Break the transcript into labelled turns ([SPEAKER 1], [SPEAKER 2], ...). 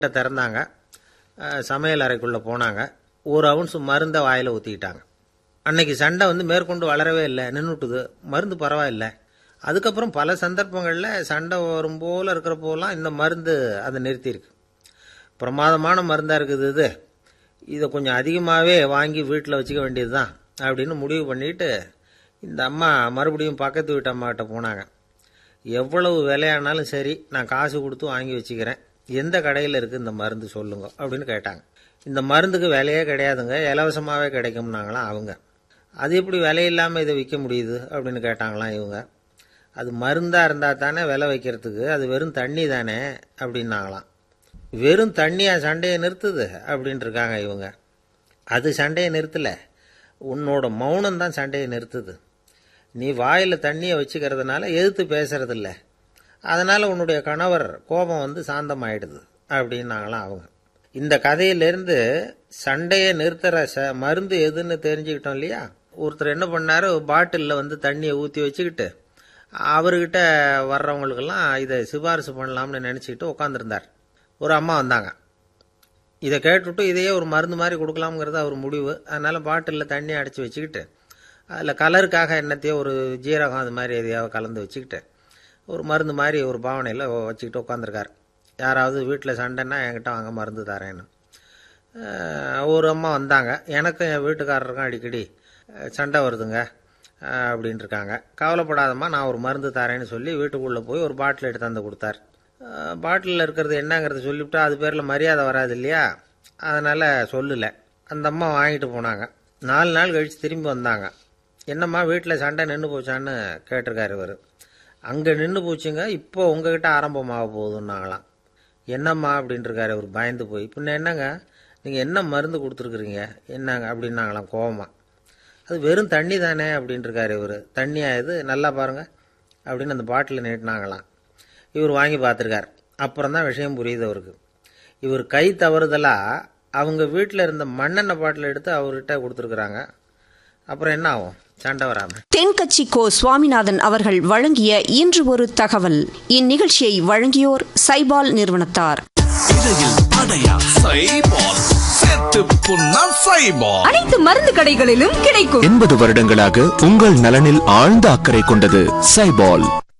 [SPEAKER 1] வீட்டை திறந்தாங்க அஹ், சமையல் அறைக்குள்ளே போனாங்க ஒரு அவுன்ஸ் மருந்தை வாயில் ஊற்றிக்கிட்டாங்க அன்னைக்கு சண்டை வந்து மேற்கொண்டு வளரவே இல்லை நின்றுட்டுது மருந்து பரவாயில்ல அதுக்கப்புறம் பல சந்தர்ப்பங்களில் சண்டை வரும் போல் இருக்கிற போலாம் இந்த மருந்து அதை நிறுத்தியிருக்கு பிரமாதமான மருந்தாக இருக்குது இது இதை கொஞ்சம் அதிகமாகவே வாங்கி வீட்டில் வச்சுக்க வேண்டியது தான் அப்படின்னு முடிவு பண்ணிட்டு இந்த அம்மா மறுபடியும் பக்கத்து வீட்டு அம்மாகிட்ட போனாங்க எவ்வளவு விலையானாலும் சரி நான் காசு கொடுத்து வாங்கி வச்சுக்கிறேன் எந்த கடையில் இருக்குது இந்த மருந்து சொல்லுங்க அப்படின்னு கேட்டாங்க இந்த மருந்துக்கு விலையே கிடையாதுங்க இலவசமாகவே கிடைக்கும்னாங்களாம் அவங்க அது எப்படி விலை இல்லாமல் இதை விற்க முடியுது அப்படின்னு கேட்டாங்களாம் இவங்க அது மருந்தாக இருந்தால் தானே விலை வைக்கிறதுக்கு அது வெறும் தண்ணி தானே அப்படின்னாங்களாம் வெறும் தண்ணியா சண்டையை நிறுத்துது அப்படின்ட்டு இருக்காங்க இவங்க அது சண்டையை நிறுத்தலை உன்னோட மௌனம் தான் சண்டையை நிறுத்துது நீ வாயில் தண்ணியை வச்சுக்கிறதுனால எதிர்த்து பேசுறதில்ல அதனால் உன்னுடைய கணவர் கோபம் வந்து சாந்தமாயிடுது அப்படின்னாங்களாம் அவங்க இந்த கதையிலேருந்து சண்டையை நிறுத்துற ச மருந்து எதுன்னு தெரிஞ்சுக்கிட்டோம் இல்லையா ஒருத்தர் என்ன பண்ணாரு பாட்டிலில் வந்து தண்ணியை ஊற்றி வச்சுக்கிட்டு அவர்கிட்ட வர்றவங்களுக்கெல்லாம் இதை சிபாரிசு பண்ணலாம்னு நினச்சிக்கிட்டு உட்காந்துருந்தார் ஒரு அம்மா வந்தாங்க இதை கேட்டுவிட்டு இதையே ஒரு மருந்து மாதிரி கொடுக்கலாம்ங்கிறது அவர் முடிவு அதனால் பாட்டிலில் தண்ணி அடைச்சி வச்சுக்கிட்டு அதில் கலருக்காக என்னத்தையோ ஒரு ஜீரகம் அது மாதிரி எதையாவது கலந்து வச்சுக்கிட்டு ஒரு மருந்து மாதிரி ஒரு பாவனையில் வச்சுக்கிட்டு உட்காந்துருக்கார் யாராவது வீட்டில் சண்டைன்னா என்கிட்ட வாங்க மருந்து தரேன்னு அஹ் ஒரு அம்மா வந்தாங்க எனக்கும் என் வீட்டுக்காரருக்கும் அடிக்கடி அஹ், சண்டை வருதுங்க அஹ், அப்படின்னு இருக்காங்க கவலைப்படாதம்மா நான் ஒரு மருந்து தரேன்னு சொல்லி வீட்டுக்குள்ளே போய் ஒரு பாட்டில் எடுத்து வந்து கொடுத்தார் பாட்டிலில் இருக்கிறது என்னங்கிறத சொல்லிவிட்டா அது பேரில் மரியாதை வராது இல்லையா அதனால் சொல்லலை அந்த அம்மா வாங்கிட்டு போனாங்க நாலு நாள் கழித்து திரும்பி வந்தாங்க என்னம்மா வீட்டில் சண்டை நின்று போச்சான்னு கேட்டிருக்காரு இவர் அங்கே நின்று போச்சுங்க இப்போ உங்ககிட்ட ஆரம்பமாக போகுதுன்னாங்களாம் என்னம்மா அப்படின்ட்டுருக்காரு அவர் பயந்து போய் பின்ன என்னங்க நீங்கள் என்ன மருந்து கொடுத்துருக்குறீங்க என்னங்க அப்படின்னாங்களாம் கோவமா அது வெறும் தண்ணி தானே அப்படின்ட்டுருக்காரு இவர் தண்ணியா இது நல்லா பாருங்க அப்படின்னு அந்த பாட்டில் நீட்டினாங்களாம் இவர் வாங்கி பார்த்துருக்கார் அப்புறம் தான் விஷயம் புரியுது அவருக்கு இவர் கை தவறுதலாக அவங்க வீட்டில் இருந்த மண்ணெண்ணெய் பாட்டில் எடுத்து அவர்கிட்ட கொடுத்துருக்குறாங்க அப்புறம் என்ன ஆகும் சண்டை வராமல்
[SPEAKER 2] தென்கட்சி கோ சுவாமிநாதன் அவர்கள் வழங்கிய இன்று ஒரு தகவல் இந்நிகழ்ச்சியை வழங்கியோர் சைபால் நிறுவனத்தார்
[SPEAKER 3] இடையில் அடையா சைபால் செத்து புண்ணா சைபால்
[SPEAKER 4] அனைத்து மருந்து கடைகளிலும் கிடைக்கும்
[SPEAKER 5] எண்பது வருடங்களாக உங்கள் நலனில் ஆழ்ந்த அக்கறை கொண்டது சைபால்